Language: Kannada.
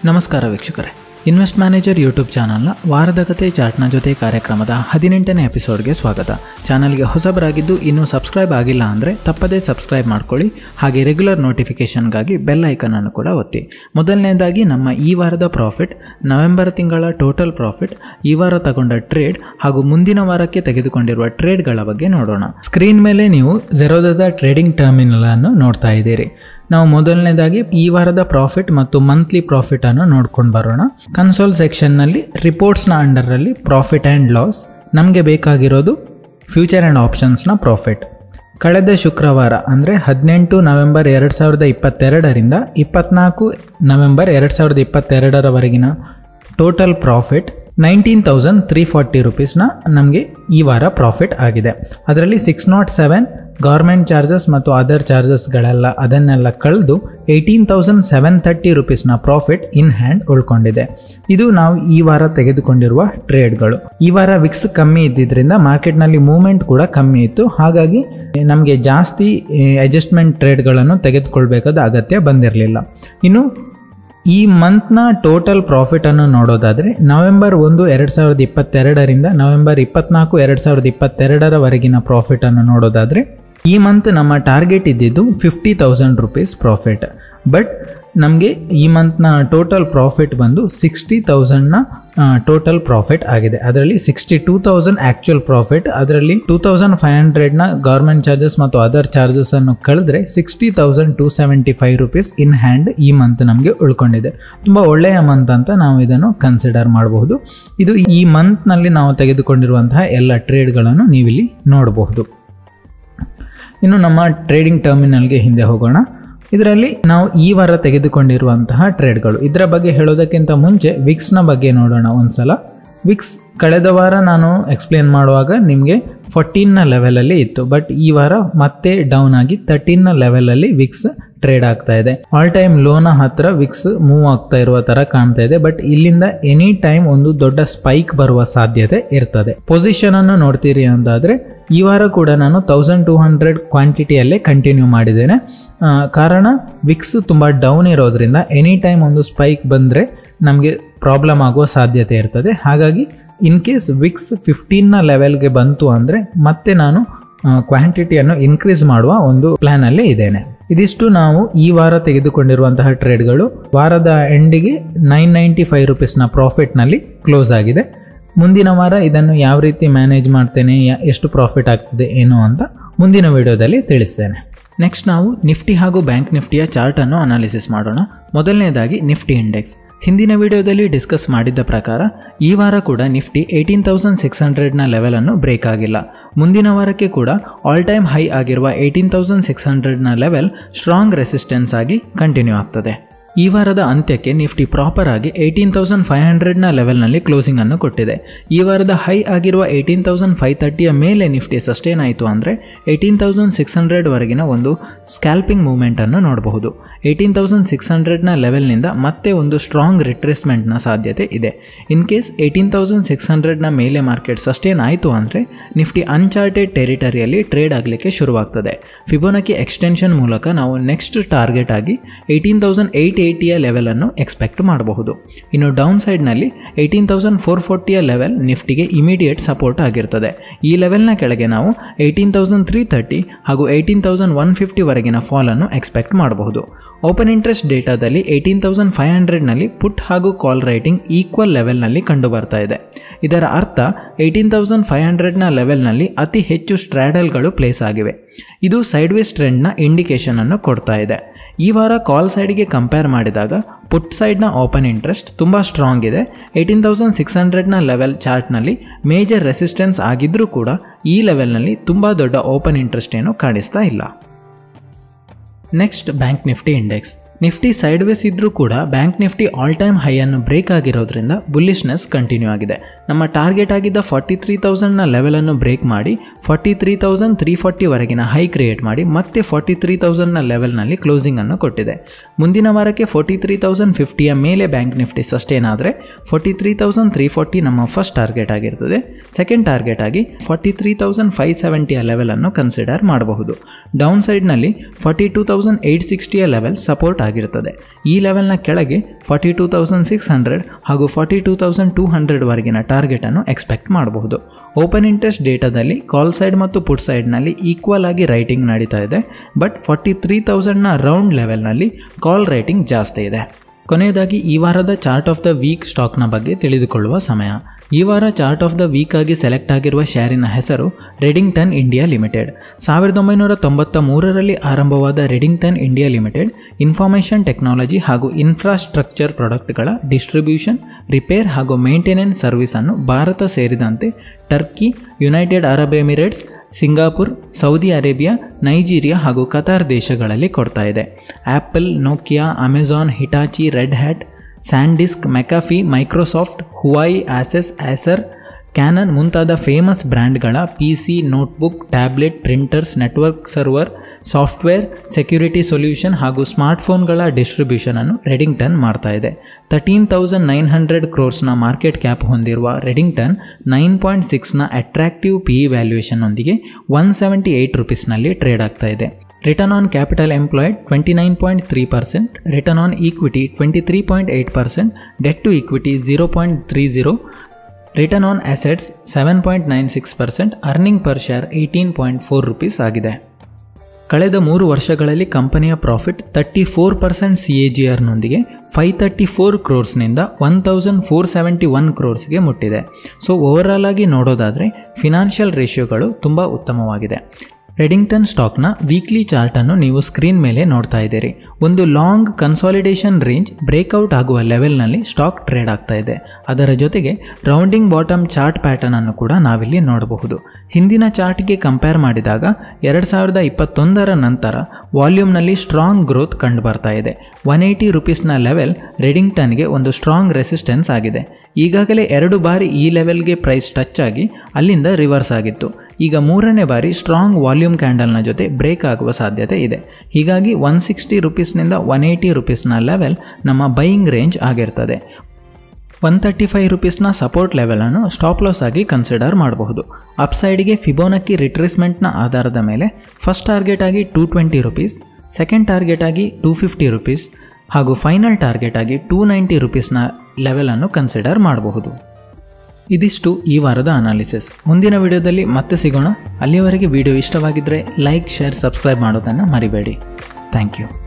ನಮಸ್ಕಾರ ವೀಕ್ಷಕರೇ ಇನ್ವೆಸ್ಟ್ ಮ್ಯಾನೇಜರ್ ಯೂಟ್ಯೂಬ್ ಚಾನಲ್ನ ವಾರದ ಕತೆ ಚಾರ್ಟ್ನ ಜೊತೆ ಕಾರ್ಯಕ್ರಮದ ಹದಿನೆಂಟನೇ ಎಪಿಸೋಡ್ಗೆ ಸ್ವಾಗತ ಚಾನಲ್ಗೆ ಹೊಸಬರಾಗಿದ್ದು ಇನ್ನೂ ಸಬ್ಸ್ಕ್ರೈಬ್ ಆಗಿಲ್ಲ ಅಂದರೆ ತಪ್ಪದೇ ಸಬ್ಸ್ಕ್ರೈಬ್ ಮಾಡ್ಕೊಳ್ಳಿ ಹಾಗೆ ರೆಗ್ಯುಲರ್ ನೋಟಿಫಿಕೇಷನ್ಗಾಗಿ ಬೆಲ್ ಐಕನನ್ನು ಕೂಡ ಒತ್ತಿ ಮೊದಲನೇದಾಗಿ ನಮ್ಮ ಈ ವಾರದ ಪ್ರಾಫಿಟ್ ನವೆಂಬರ್ ತಿಂಗಳ ಟೋಟಲ್ ಪ್ರಾಫಿಟ್ ಈ ವಾರ ತಗೊಂಡ ಟ್ರೇಡ್ ಹಾಗೂ ಮುಂದಿನ ವಾರಕ್ಕೆ ತೆಗೆದುಕೊಂಡಿರುವ ಟ್ರೇಡ್ಗಳ ಬಗ್ಗೆ ನೋಡೋಣ ಸ್ಕ್ರೀನ್ ಮೇಲೆ ನೀವು ಜೆರೋದದ ಟ್ರೇಡಿಂಗ್ ಟರ್ಮಿನಲ್ ಅನ್ನು ನೋಡ್ತಾ ಇದ್ದೀರಿ ನಾವು ಮೊದಲನೇದಾಗಿ ಈ ವಾರದ ಪ್ರಾಫಿಟ್ ಮತ್ತು ಮಂತ್ಲಿ ಪ್ರಾಫಿಟ್ ಅನ್ನು ನೋಡ್ಕೊಂಡು ಬರೋಣ ಕನ್ಸೋಲ್ ಸೆಕ್ಷನ್ನಲ್ಲಿ ರಿಪೋರ್ಟ್ಸ್ನ ಅಂಡರಲ್ಲಿ ಪ್ರಾಫಿಟ್ ಆ್ಯಂಡ್ ಲಾಸ್ ನಮಗೆ ಬೇಕಾಗಿರೋದು ಫ್ಯೂಚರ್ ಆ್ಯಂಡ್ ಆಪ್ಷನ್ಸ್ನ ಪ್ರಾಫಿಟ್ ಕಳೆದ ಶುಕ್ರವಾರ ಅಂದರೆ ಹದಿನೆಂಟು ನವೆಂಬರ್ ಎರಡು ಸಾವಿರದ ಇಪ್ಪತ್ತೆರಡರಿಂದ ಇಪ್ಪತ್ನಾಲ್ಕು ನವೆಂಬರ್ ಎರಡು ಸಾವಿರದ ಇಪ್ಪತ್ತೆರಡರವರೆಗಿನ total profit nineteen thousand three forty ರುಪೀಸ್ನ ನಮಗೆ ಈ ವಾರ ಪ್ರಾಫಿಟ್ ಆಗಿದೆ ಅದರಲ್ಲಿ six nought seven government charges ಮತ್ತು ಅದರ್ ಚಾರ್ಜಸ್ಗಳೆಲ್ಲ ಅದನ್ನೆಲ್ಲ ಕಳೆದು ಏಯ್ಟೀನ್ ತೌಸಂಡ್ ಸೆವೆನ್ ತರ್ಟಿ ರುಪೀಸ್ನ ಪ್ರಾಫಿಟ್ ಇನ್ ಹ್ಯಾಂಡ್ ಉಳ್ಕೊಂಡಿದೆ ಇದು ನಾವು ಈ ವಾರ ತೆಗೆದುಕೊಂಡಿರುವ ಟ್ರೇಡ್ಗಳು ಈ ವಾರ ವಿಕ್ಸ್ ಕಮ್ಮಿ ಇದ್ದಿದ್ದರಿಂದ ಮಾರ್ಕೆಟ್ನಲ್ಲಿ ಮೂವ್ಮೆಂಟ್ ಕೂಡ ಕಮ್ಮಿ ಇತ್ತು ಹಾಗಾಗಿ ನಮಗೆ ಜಾಸ್ತಿ ಅಡ್ಜಸ್ಟ್ಮೆಂಟ್ ಟ್ರೇಡ್ಗಳನ್ನು ತೆಗೆದುಕೊಳ್ಬೇಕಾದ ಅಗತ್ಯ ಬಂದಿರಲಿಲ್ಲ ಇನ್ನು ಈ ಮಂತ್ನ ಟೋಟಲ್ ಪ್ರಾಫಿಟನ್ನು ನೋಡೋದಾದರೆ ನವೆಂಬರ್ ಒಂದು ಎರಡು ಸಾವಿರದ ಇಪ್ಪತ್ತೆರಡರಿಂದ ನವೆಂಬರ್ ಇಪ್ಪತ್ನಾಲ್ಕು ಎರಡು ಸಾವಿರದ ಇಪ್ಪತ್ತೆರಡರವರೆಗಿನ ಪ್ರಾಫಿಟನ್ನು ನೋಡೋದಾದರೆ ಈ ಮಂತ್ ನಮ್ಮ ಟಾರ್ಗೆಟ್ ಇದ್ದಿದ್ದು fifty thousand rupees profit but ನಮಗೆ ಈ ಮಂತ್ನ ಟೋಟಲ್ ಪ್ರಾಫಿಟ್ ಬಂದು ಸಿಕ್ಸ್ಟಿ ತೌಸಂಡ್ನ ಟೋಟಲ್ ಪ್ರಾಫಿಟ್ ಆಗಿದೆ ಅದರಲ್ಲಿ sixty two thousand actual profit ಅದರಲ್ಲಿ ಟೂ ತೌಸಂಡ್ ಫೈವ್ ಹಂಡ್ರೆಡ್ನ ಗೌರ್ಮೆಂಟ್ ಚಾರ್ಜಸ್ ಮತ್ತು ಅದರ್ ಚಾರ್ಜಸನ್ನು ಕಳೆದ್ರೆ sixty thousand two seventy five rupees in hand ಈ ಮಂತ್ ನಮಗೆ ಉಳ್ಕೊಂಡಿದೆ ತುಂಬ ಒಳ್ಳೆಯ ಮಂತ್ ಅಂತ ನಾವು ಇದನ್ನು ಕನ್ಸಿಡರ್ ಮಾಡಬಹುದು ಇದು ಈ ಮಂತ್ನಲ್ಲಿ ನಾವು ತೆಗೆದುಕೊಂಡಿರುವಂತಹ ಎಲ್ಲ ಟ್ರೇಡ್ಗಳನ್ನು ನೀವಿಲ್ಲಿ ನೋಡಬಹುದು ಇನ್ನು ನಮ್ಮ ಟ್ರೇಡಿಂಗ್ ಟರ್ಮಿನಲ್ಗೆ ಹಿಂದೆ ಹೋಗೋಣ ಇದರಲ್ಲಿ ನಾವು ಈ ವಾರ ತೆಗೆದುಕೊಂಡಿರುವಂತಹ ಟ್ರೇಡ್ಗಳು ಇದರ ಬಗ್ಗೆ ಹೇಳೋದಕ್ಕಿಂತ ಮುಂಚೆ ವಿಕ್ಸ್ನ ಬಗ್ಗೆ ನೋಡೋಣ ಒಂದ್ಸಲ ವಿಕ್ಸ್ ಕಳೆದ ವಾರ ನಾನು ಎಕ್ಸ್ಪ್ಲೇನ್ ಮಾಡುವಾಗ ನಿಮಗೆ ಫೋರ್ಟೀನ್ನ ಲೆವೆಲಲ್ಲಿ ಇತ್ತು ಬಟ್ ಈ ವಾರ ಮತ್ತೆ ಡೌನ್ ಆಗಿ ತರ್ಟೀನ್ನ ಲೆವೆಲಲ್ಲಿ ವಿಕ್ಸ್ ಟ್ರೇಡ್ ಆಗ್ತಾ ಇದೆ ಆಲ್ ಟೈಮ್ ಲೋನ ಹತ್ರ ವಿಕ್ಸ್ ಮೂವ್ ಆಗ್ತಾ ಇರುವ ತರ ಕಾಣ್ತಾ ಇದೆ ಬಟ್ ಇಲ್ಲಿಂದ ಎನಿ ಟೈಮ್ ಒಂದು ದೊಡ್ಡ ಸ್ಪೈಕ್ ಬರುವ ಸಾಧ್ಯತೆ ಇರ್ತದೆ ಪೊಸಿಷನ್ ಅನ್ನು ನೋಡ್ತೀರಿ ಅಂತಾದ್ರೆ ಈ ವಾರ ಕೂಡ ನಾನು ತೌಸಂಡ್ ಟೂ ಹಂಡ್ರೆಡ್ ಕ್ವಾಂಟಿಟಿಯಲ್ಲೇ ಕಂಟಿನ್ಯೂ ಮಾಡಿದ್ದೇನೆ ಆ, ಕಾರಣ ವಿಕ್ಸ್ ತುಂಬ ಡೌನ್ ಇರೋದ್ರಿಂದ ಎನಿ ಟೈಮ್ ಒಂದು ಸ್ಪೈಕ್ ಬಂದರೆ ನಮಗೆ ಪ್ರಾಬ್ಲಮ್ ಆಗುವ ಸಾಧ್ಯತೆ ಇರ್ತದೆ ಹಾಗಾಗಿ ಇನ್ ಕೇಸ್ ವಿಕ್ಸ್ ಫಿಫ್ಟೀನ್ನ ಲೆವೆಲ್ಗೆ ಬಂತು ಅಂದರೆ ಮತ್ತೆ ನಾನು ಕ್ವಾಂಟಿಟಿಯನ್ನು ಇನ್ಕ್ರೀಸ್ ಮಾಡುವ ಒಂದು ಪ್ಲ್ಯಾನಲ್ಲೇ ಇದ್ದೇನೆ ಇದಿಷ್ಟು ನಾವು ಈ ವಾರ ತೆಗೆದುಕೊಂಡಿರುವಂತಹ ಟ್ರೇಡ್ಗಳು ವಾರದ ಎಂಡಿಗೆ ನೈನ್ ನೈಂಟಿ ಫೈವ್ ರುಪೀಸ್ನ ಪ್ರಾಫಿಟ್ನಲ್ಲಿ ಕ್ಲೋಸ್ ಆಗಿದೆ ಮುಂದಿನ ವಾರ ಇದನ್ನು ಯಾವ ರೀತಿ ಮ್ಯಾನೇಜ್ ಮಾಡ್ತೇನೆ ಯಾ- ಎಷ್ಟು ಪ್ರಾಫಿಟ್ ಆಗ್ತದೆ ಏನು ಅಂತ ಮುಂದಿನ ವಿಡಿಯೋದಲ್ಲಿ ತಿಳಿಸ್ತೇನೆ ನೆಕ್ಸ್ಟ್ ನಾವು ನಿಫ್ಟಿ ಹಾಗೂ ಬ್ಯಾಂಕ್ ನಿಫ್ಟಿಯ ಚಾರ್ಟನ್ನು ಅನಾಲಿಸಿಸ್ ಮಾಡೋಣ ಮೊದಲನೇದಾಗಿ ನಿಫ್ಟಿ ಇಂಡೆಕ್ಸ್ ಹಿಂದಿನ ವಿಡಿಯೋದಲ್ಲಿ ಡಿಸ್ಕಸ್ ಮಾಡಿದ್ದ ಪ್ರಕಾರ ಈ ವಾರ ಕೂಡ ನಿಫ್ಟಿ ಏಯ್ಟೀನ್ ತೌಸಂಡ್ ಸಿಕ್ಸ್ ಹಂಡ್ರೆಡ್ನ ಲೆವೆಲನ್ನು ಬ್ರೇಕ್ ಆಗಿಲ್ಲ ಮುಂದಿನ ವಾರಕ್ಕೆ ಕೂಡ ಆಲ್ ಟೈಮ್ ಹೈ ಆಗಿರುವ ಏಯ್ಟೀನ್ ತೌಸಂಡ್ ಸಿಕ್ಸ್ ಹಂಡ್ರೆಡ್ನ ಲೆವೆಲ್ ಸ್ಟ್ರಾಂಗ್ ರೆಸಿಸ್ಟೆನ್ಸ್ ಆಗಿ ಕಂಟಿನ್ಯೂ ಆಗ್ತದೆ ಈ ವಾರದ ಅಂತ್ಯಕ್ಕೆ ನಿಫ್ಟಿ ಪ್ರಾಪರ್ ಆಗಿ ಏಯ್ಟೀನ್ ತೌಸಂಡ್ ಫೈವ್ ಹಂಡ್ರೆಡ್ನ ಲೆವೆಲ್ನಲ್ಲಿ ಕ್ಲೋಸಿಂಗ್ ಅನ್ನು ಕೊಟ್ಟಿದೆ ಈ ವಾರದ ಹೈ ಆಗಿರುವ ಏಯ್ಟೀನ್ ತೌಸಂಡ್ ಫೈವ್ ತರ್ಟಿಯ ಮೇಲೆ ನಿಫ್ಟಿ ಸಸ್ಟೇನ್ ಆಯಿತು ಅಂದರೆ ಏಯ್ಟೀನ್ ತೌಸಂಡ್ ಸಿಕ್ಸ್ ಹಂಡ್ರೆಡ್ವರೆಗಿನ ಒಂದು ಸ್ಕ್ಯಾಲ್ಪಿಂಗ್ ಮೂವ್ಮೆಂಟನ್ನು ನೋಡಬಹುದು ಏಯ್ಟೀನ್ ತೌಸಂಡ್ ಸಿಕ್ಸ್ ಹಂಡ್ರೆಡ್ನ ಲೆವೆಲ್ನಿಂದ ಮತ್ತೆ ಒಂದು ಸ್ಟ್ರಾಂಗ್ ರಿಟ್ರೇಸ್ಮೆಂಟ್ನ ಸಾಧ್ಯತೆ ಇದೆ in case eighteen thousand six ಹಂಡ್ರೆಡ್ನ ಮೇಲೆ ಮಾರ್ಕೆಟ್ ಸಸ್ಟೇನ್ ಆಯಿತು ಅಂದರೆ ನಿಫ್ಟಿ ಅನ್ಚಾರ್ಟೆಡ್ ಟೆರಿಟರಿಯಲ್ಲಿ ಟ್ರೇಡ್ ಆಗಲಿಕ್ಕೆ ಶುರುವಾಗ್ತದೆ ಫಿಬೋನಕಿ ಎಕ್ಸ್ಟೆನ್ಷನ್ ಮೂಲಕ ನಾವು ನೆಕ್ಸ್ಟ್ ಟಾರ್ಗೆಟ್ ಆಗಿ ಏಯ್ಟೀನ್ ತೌಸಂಡ್ ಏಯ್ಟ್ ಏಯ್ಟಿಯ ಲೆವೆಲನ್ನು ಎಕ್ಸ್ಪೆಕ್ಟ್ ಮಾಡಬಹುದು ಇನ್ನು ಡೌನ್ ಸೈಡ್ನಲ್ಲಿ ಏಯ್ಟೀನ್ ತೌಸಂಡ್ ಫೋರ್ ಫೋರ್ಟಿಯ ಲೆವೆಲ್ ನಿಫ್ಟಿಗೆ ಇಮಿಡಿಯೇಟ್ ಸಪೋರ್ಟ್ ಆಗಿರ್ತದೆ ಈ ಲೆವೆಲ್ನ ಕೆಳಗೆ ನಾವು ಏಯ್ಟೀನ್ ತೌಸಂಡ್ ತ್ರೀ ತರ್ಟಿ ಹಾಗೂ ಏಯ್ಟೀನ್ ತೌಸಂಡ್ ಒನ್ ಫಿಫ್ಟಿವರೆಗಿನ ಫಾಲನ್ನು ಎಕ್ಸ್ಪೆಕ್ಟ್ ಮಾಡಬಹುದು ಓಪನ್ ಇಂಟ್ರೆಸ್ಟ್ ಡೇಟಾದಲ್ಲಿ ಏಯ್ಟೀನ್ ತೌಸಂಡ್ ಫೈವ್ ಹಂಡ್ರೆಡ್ನಲ್ಲಿ ಪುಟ್ ಹಾಗೂ ಕಾಲ್ ರೈಟಿಂಗ್ ಈಕ್ವಲ್ ಲೆವೆಲ್ನಲ್ಲಿ ಕಂಡು ಬರ್ತಾ ಇದೆ ಇದರ ಅರ್ಥ ಏಯ್ಟೀನ್ ತೌಸಂಡ್ ಫೈವ್ ಹಂಡ್ರೆಡ್ನ ಲೆವೆಲ್ನಲ್ಲಿ ಅತಿ ಹೆಚ್ಚು ಸ್ಟ್ರ್ಯಾಡಲ್ಗಳು ಪ್ಲೇಸ್ ಆಗಿವೆ ಇದು ಸೈಡ್ವೇಸ್ ಟ್ರೆಂಡ್ನ ಇಂಡಿಕೇಶನ್ ಅನ್ನು ಕೊಡ್ತಾ ಇದೆ ಈ ವಾರ ಕಾಲ್ ಸೈಡ್ಗೆ ಕಂಪೇರ್ ಮಾಡಿದಾಗ ಪುಟ್ ಸೈಡ್ನ ಓಪನ್ ಇಂಟ್ರೆಸ್ಟ್ ತುಂಬ ಸ್ಟ್ರಾಂಗ್ ಇದೆ ಏಯ್ಟೀನ್ ತೌಸಂಡ್ ಸಿಕ್ಸ್ ಹಂಡ್ರೆಡ್ನ ಲೆವೆಲ್ ಚಾರ್ಟ್ನಲ್ಲಿ ಮೇಜರ್ ರೆಸಿಸ್ಟೆನ್ಸ್ ಆಗಿದ್ದರೂ ಕೂಡ ಈ ಲೆವೆಲ್ನಲ್ಲಿ ತುಂಬ ದೊಡ್ಡ ಓಪನ್ ಇಂಟ್ರೆಸ್ಟ್ ಏನು ಕಾಣಿಸ್ತಾ ಇಲ್ಲ next bank Nifty index Nifty sideways ಇದ್ರೂ ಕೂಡ ಬ್ಯಾಂಕ್ ನಿಫ್ಟಿ ಆಲ್ ಟೈಮ್ ಹೈಯನ್ನು ಬ್ರೇಕ್ ಆಗಿರೋದ್ರಿಂದ ಬುಲ್ಲಿಶ್ನೆಸ್ ಕಂಟಿನ್ಯೂ ಆಗಿದೆ ನಮ್ಮ ಟಾರ್ಗೆಟ್ ಆಗಿದ್ದ ಫಾರ್ಟಿ ತ್ರೀ ತೌಸಂಡ್ನ ಲೆವೆಲನ್ನು ಬ್ರೇಕ್ ಮಾಡಿ ಫಾರ್ಟಿ ತ್ರೀ ತೌಸಂಡ್ ತ್ರೀ ಫಾರ್ಟಿವರೆಗಿನ ಹೈ ಕ್ರಿಯೇಟ್ ಮಾಡಿ ಮತ್ತೆ ಫಾರ್ಟಿ ತ್ರೀ ತೌಸಂಡ್ನ ಲೆವೆಲ್ನಲ್ಲಿ ಕ್ಲೋಸಿಂಗನ್ನು ಕೊಟ್ಟಿದೆ ಮುಂದಿನ ವಾರಕ್ಕೆ ಫೋರ್ಟಿ ತ್ರೀ ತೌಸಂಡ್ ಫಿಫ್ಟಿಯ ಮೇಲೆ ಬ್ಯಾಂಕ್ ನಿಫ್ಟಿ ಸಸ್ಟೇನ್ ಆದರೆ forty three thousand three forty ನಮ್ಮ ಫಸ್ಟ್ ಟಾರ್ಗೆಟ್ ಆಗಿರ್ತದೆ ಸೆಕೆಂಡ್ ಟಾರ್ಗೆಟ್ ಆಗಿ ಫಾರ್ಟಿ ತ್ರೀ ತೌಸಂಡ್ ಫೈವ್ ಸೆವೆಂಟಿಯ ಲೆವೆಲನ್ನು ಕನ್ಸಿಡರ್ ಮಾಡಬಹುದು ಡೌನ್ ಸೈಡ್ನಲ್ಲಿ ಫಾರ್ಟಿ ಟೂ ತೌಸಂಡ್ ಏಯ್ಟ್ ಸಿಕ್ಸ್ಟಿಯ ಲೆವೆಲ್ ಸಪೋರ್ಟ್ ಆಗಿರ್ತದೆ ಈ ಲೆವೆಲ್ನ ಕೆಳಗೆ forty two thousand six hundred ಹಾಗೂ ಫಾರ್ಟಿ ಟೂ ತೌಸಂಡ್ ಟೂ ಹಂಡ್ರೆಡ್ವರೆಗಿನ ಟಾರ್ಗೆಟನ್ನು ಎಕ್ಸ್ಪೆಕ್ಟ್ ಮಾಡಬಹುದು ಓಪನ್ ಇಂಟ್ರೆಸ್ಟ್ ಡೇಟಾದಲ್ಲಿ ಕಾಲ್ ಸೈಡ್ ಮತ್ತು ಪುಟ್ ಸೈಡ್ನಲ್ಲಿ ಈಕ್ವಲ್ ಆಗಿ ರೈಟಿಂಗ್ ನಡೀತಾ ಇದೆ ಬಟ್ ಫಾರ್ಟಿ ತ್ರೀ ತೌಸಂಡ್ನ ರೌಂಡ್ ಲೆವೆಲ್ನಲ್ಲಿ ಕಾಲ್ ರೈಟಿಂಗ್ ಜಾಸ್ತಿ ಇದೆ ಕೊನೆಯದಾಗಿ ಈ ವಾರದ ಚಾರ್ಟ್ ಆಫ್ ದ ವೀಕ್ ಸ್ಟಾಕ್ನ ಬಗ್ಗೆ ತಿಳಿದುಕೊಳ್ಳುವ ಸಮಯ ಈ ವಾರ ಚಾರ್ಟ್ ಆಫ್ ದ ವೀಕ್ ಆಗಿ ಸೆಲೆಕ್ಟ್ ಆಗಿರುವ ಶೇರಿನ ಹೆಸರು ರೆಡಿಂಗ್ಟನ್ ಇಂಡಿಯಾ ಲಿಮಿಟೆಡ್ ಸಾವಿರದ ಒಂಬೈನೂರ ತೊಂಬತ್ತ ಮೂರರಲ್ಲಿ ಆರಂಭವಾದ Redington India Limited information technology ಹಾಗೂ ಇನ್ಫ್ರಾಸ್ಟ್ರಕ್ಚರ್ ಪ್ರಾಡಕ್ಟ್ಗಳ ಡಿಸ್ಟ್ರಿಬ್ಯೂಷನ್ ರಿಪೇರ್ ಹಾಗೂ ಮೇಂಟೆನೆನ್ಸ್ ಸರ್ವಿಸನ್ನು ಭಾರತ ಸೇರಿದಂತೆ Turkey United Arab Emirates Singapore Saudi Arabia Nigeria ಹಾಗೂ ಕತಾರ್ ದೇಶಗಳಲ್ಲಿ ಕೊಡ್ತಾ ಇದೆ Apple Nokia Amazon Hitachi Red Hat SanDisk McAfee Microsoft Huawei Asus Acer Canon ಮುಂತಾದ ಫೇಮಸ್ ಬ್ರ್ಯಾಂಡ್ಗಳ P C notebook tablet printers network server software security solution ಹಾಗೂ ಸ್ಮಾರ್ಟ್ಫೋನ್ಗಳ ಡಿಸ್ಟ್ರಿಬ್ಯೂಷನನ್ನು ರೆಡಿಂಗ್ಟನ್ ಮಾಡ್ತಾ ಇದೆ ತರ್ಟೀನ್ ತೌಸಂಡ್ ನೈನ್ ಹಂಡ್ರೆಡ್ ಕ್ರೋರ್ಸ್ನ ಮಾರ್ಕೆಟ್ ಕ್ಯಾಪ್ ಹೊಂದಿರುವ ರೆಡಿಂಗ್ಟನ್ ನೈನ್ ಪಾಯಿಂಟ್ ಸಿಕ್ಸ್ನ ಅಟ್ರಾಕ್ಟಿವ್ ಪಿ ಇ ವ್ಯಾಲ್ಯೂಯೇಷನ್ನೊಂದಿಗೆ ಒನ್ ಸೆವೆಂಟಿ ಏಯ್ಟ್ ರುಪೀಸ್ನಲ್ಲಿ ಟ್ರೇಡ್ ಆಗ್ತಾ ಇದೆ return on capital employed twenty nine point three percent return on equity twenty three point eight percent debt to equity zero point three zero return on assets seven point nine six percent earning per share eighteen point four rupees ಆಗಿದೆ ಕಳೆದ ಮೂರು ವರ್ಷಗಳಲ್ಲಿ ಕಂಪನಿಯ profit thirty four percent C A G ಆರ್ನೊಂದಿಗೆ ಫೈವ್ ತರ್ಟಿ ಫೋರ್ ಕ್ರೋರ್ಸ್ನಿಂದ one thousand four seventy one ಕ್ರೋರ್ಸ್ಗೆ ಮುಟ್ಟಿದೆ ಸೊ ಓವರಾಲ್ ಆಗಿ ನೋಡೋದಾದರೆ ಫಿನಾನ್ಷಿಯಲ್ ರೇಷಿಯೋಗಳು ತುಂಬ ಉತ್ತಮವಾಗಿದೆ ರೆಡಿಂಗ್ಟನ್ ಸ್ಟಾಕ್ನ ವೀಕ್ಲಿ ಚಾರ್ಟನ್ನು ನೀವು ಸ್ಕ್ರೀನ್ ಮೇಲೆ ನೋಡ್ತಾ ಇದ್ದೀರಿ ಒಂದು ಲಾಂಗ್ ಕನ್ಸಾಲಿಡೇಷನ್ ರೇಂಜ್ ಬ್ರೇಕ್ಔಟ್ ಆಗುವ ಲೆವೆಲ್ನಲ್ಲಿ ಸ್ಟಾಕ್ ಟ್ರೇಡ್ ಆಗ್ತಾ ಇದೆ ಅದರ ಜೊತೆಗೆ ರೌಂಡಿಂಗ್ ಬಾಟಮ್ ಚಾರ್ಟ್ ಪ್ಯಾಟರ್ನ್ ಅನ್ನು ಕೂಡ ನಾವಿಲ್ಲಿ ನೋಡಬಹುದು ಹಿಂದಿನ ಚಾರ್ಟ್ಗೆ ಕಂಪೇರ್ ಮಾಡಿದಾಗ ಎರಡು ಸಾವಿರದ ಇಪ್ಪತ್ತೊಂದರ ನಂತರ ವಾಲ್ಯೂಮ್ನಲ್ಲಿ ಸ್ಟ್ರಾಂಗ್ ಗ್ರೋತ್ ಕಂಡು ಬರ್ತಾ ಇದೆ ಒನ್ ಏಯ್ಟಿ ರುಪೀಸ್ನ ಲೆವೆಲ್ ರೆಡಿಂಗ್ಟನ್ಗೆ ಒಂದು ಸ್ಟ್ರಾಂಗ್ ರೆಸಿಸ್ಟೆನ್ಸ್ ಆಗಿದೆ ಈಗಾಗಲೇ ಎರಡು ಬಾರಿ ಈ ಲೆವೆಲ್ಗೆ ಪ್ರೈಸ್ ಟಚ್ ಆಗಿ ಅಲ್ಲಿಂದ ರಿವರ್ಸ್ ಆಗಿತ್ತು ಈಗ ಮೂರನೇ ಬಾರಿ ಸ್ಟ್ರಾಂಗ್ ವಾಲ್ಯೂಮ್ ಕ್ಯಾಂಡಲ್ನ ಜೊತೆ ಬ್ರೇಕ್ ಆಗುವ ಸಾಧ್ಯತೆ ಇದೆ ಹೀಗಾಗಿ ಒನ್ ಸಿಕ್ಸ್ಟಿ ರುಪೀಸ್ನಿಂದ ಒನ್ ಏಯ್ಟಿ ರುಪೀಸ್ನ ಲೆವೆಲ್ ನಮ್ಮ ಬೈಯಿಂಗ್ ರೇಂಜ್ ಆಗಿರ್ತದೆ ಒನ್ ತರ್ಟಿ ಫೈವ್ ರುಪೀಸ್ನ ಸಪೋರ್ಟ್ ಲೆವೆಲನ್ನು ಸ್ಟಾಪ್ ಲಾಸ್ ಆಗಿ ಕನ್ಸಿಡರ್ ಮಾಡಬಹುದು ಅಪ್ಸೈಡ್ಗೆ ಫಿಬೋನಕ್ಕಿ ರಿಟ್ರೇಸ್ಮೆಂಟ್ನ ಆಧಾರದ ಮೇಲೆ ಫಸ್ಟ್ ಟಾರ್ಗೆಟ್ ಆಗಿ two twenty rupees second target ಆಗಿ ಟೂ ಫಿಫ್ಟಿ ರುಪೀಸ್ ಹಾಗೂ ಫೈನಲ್ ಟಾರ್ಗೆಟ್ ಆಗಿ ಟೂ ನೈಂಟಿ ರುಪೀಸ್ನ ಲೆವೆಲನ್ನು ಕನ್ಸಿಡರ್ ಮಾಡಬಹುದು ಇದಿಷ್ಟು ಈ ವಾರದ ಅನಾಲಿಸಿಸ್ ಮುಂದಿನ ವಿಡಿಯೋದಲ್ಲಿ ಮತ್ತೆ ಸಿಗೋಣ ಅಲ್ಲಿಯವರೆಗೆ ವಿಡಿಯೋ ಇಷ್ಟವಾಗಿದ್ದರೆ ಲೈಕ್ ಶೇರ್ ಸಬ್ಸ್ಕ್ರೈಬ್ ಮಾಡೋದನ್ನು ಮರಿಬೇಡಿ ಥ್ಯಾಂಕ್ ಯು